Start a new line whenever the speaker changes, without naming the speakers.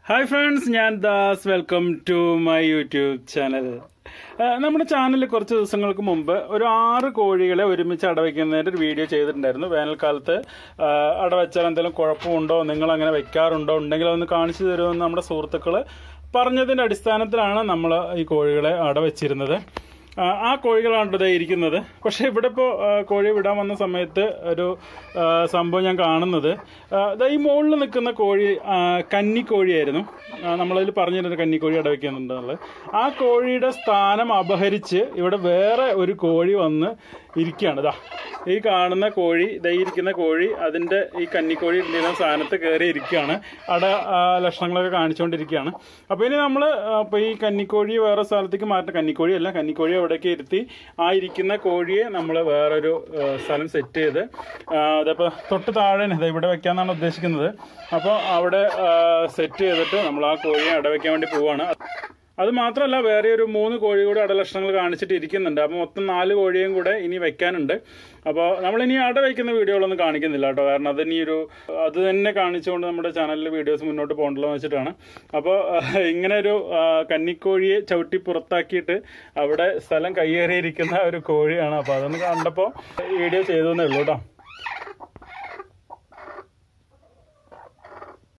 hi friends ഞാൻ Das welcome to my YouTube channel നമ്മുടെ ചാനലിൽ കുറച്ച് ദിവസങ്ങൾക്ക് മുമ്പ് ഒരു ആറ് കോഴികളെ ഒരുമിച്ച് അടവയ്ക്കുന്നതിൻ്റെ ഒരു വീഡിയോ ചെയ്തിട്ടുണ്ടായിരുന്നു വേനൽക്കാലത്ത് ആ, അടവച്ചാൽ എന്തെങ്കിലും കുഴപ്പമുണ്ടോ നിങ്ങൾ അങ്ങനെ വെക്കാറുണ്ടോ ഉണ്ടെങ്കിൽ അതൊന്ന് കാണിച്ചു തരുമെന്ന് നമ്മുടെ സുഹൃത്തുക്കൾ പറഞ്ഞതിൻ്റെ അടിസ്ഥാനത്തിലാണ് നമ്മൾ ഈ കോഴികളെ അടവച്ചിരുന്നത് ആ, ആ കോഴികളാണ് ഇതേ ഇരിക്കുന്നത് പക്ഷെ ഇവിടെ ഇപ്പോൾ കോഴി വിടാൻ വന്ന സമയത്ത് ഒരു ആ, സംഭവം ഞാൻ കാണുന്നത് ആ, ദാ ഈ മുകളിൽ നിൽക്കുന്ന കോഴി ആ, കന്നിക്കോഴിയായിരുന്നു ആ, നമ്മളതിൽ പറഞ്ഞിരുന്നത് കന്നിക്കോഴി അടവയ്ക്കുന്നുണ്ടെന്നുള്ളത് ആ കോഴിയുടെ സ്ഥാനം അപഹരിച്ച് ഇവിടെ വേറെ ഒരു കോഴി വന്ന് ഇരിക്കുകയാണ് ഇതാ ഈ കാണുന്ന കോഴി ദാ ഈ ഇരിക്കുന്ന കോഴി അതിൻ്റെ ഈ കന്നിക്കോഴി ഇരിക്കുന്ന സ്ഥാനത്ത് കയറി ഇരിക്കുകയാണ് അവിടെ ആ, ലക്ഷണങ്ങളൊക്കെ കാണിച്ചുകൊണ്ടിരിക്കുകയാണ് അപ്പോൾ ഇനി നമ്മൾ ഇപ്പോൾ ഈ കന്നിക്കോഴി വേറെ സ്ഥലത്തേക്ക് മാറ്റണം കന്നിക്കോഴി അല്ല കന്നിക്കോഴി അവിടേക്ക് ഇരുത്തി ആ ഇരിക്കുന്ന കോഴിയെ നമ്മൾ വേറൊരു ആ, സ്ഥലം സെറ്റ് ചെയ്ത് അതപ്പോൾ തൊട്ട് താഴെ ദാ ഇവിടെ വെക്കാന്നാണ് ഉദ്ദേശിക്കുന്നത് അപ്പോൾ അവിടെ സെറ്റ് ചെയ്തിട്ട് നമ്മൾ ആ കോഴിയെ അടവയ്ക്കാൻ വേണ്ടി പോവാണ് അത് മാത്രമല്ല വേറെ ഒരു മൂന്ന് കോഴി കൂടെ അടലക്ഷണങ്ങൾ കാണിച്ചിട്ട് ഇരിക്കുന്നുണ്ട് അപ്പോൾ മൊത്തം നാല് കോഴിയും കൂടെ ഇനി വെക്കാനുണ്ട് അപ്പോൾ നമ്മളിനി അട വയ്ക്കുന്ന വീഡിയോകളൊന്നും കാണിക്കുന്നില്ല കേട്ടോ കാരണം അതിനി ഒരു അത് തന്നെ കാണിച്ചുകൊണ്ട് നമ്മുടെ ചാനലിൽ വീഡിയോസ് മുന്നോട്ട് പോകണ്ടല്ലോ എന്ന് വെച്ചിട്ടാണ് അപ്പോൾ ഇങ്ങനെ ഒരു ആ, കന്നിക്കോഴിയെ ചവിട്ടി പുറത്താക്കിയിട്ട് അവിടെ സ്ഥലം കയ്യേറിയിരിക്കുന്ന ഒരു കോഴിയാണ് അപ്പോൾ അതൊന്ന് കണ്ടപ്പോൾ വീഡിയോ ചെയ്തു എന്നേ ഉള്ളൂ കേട്ടോ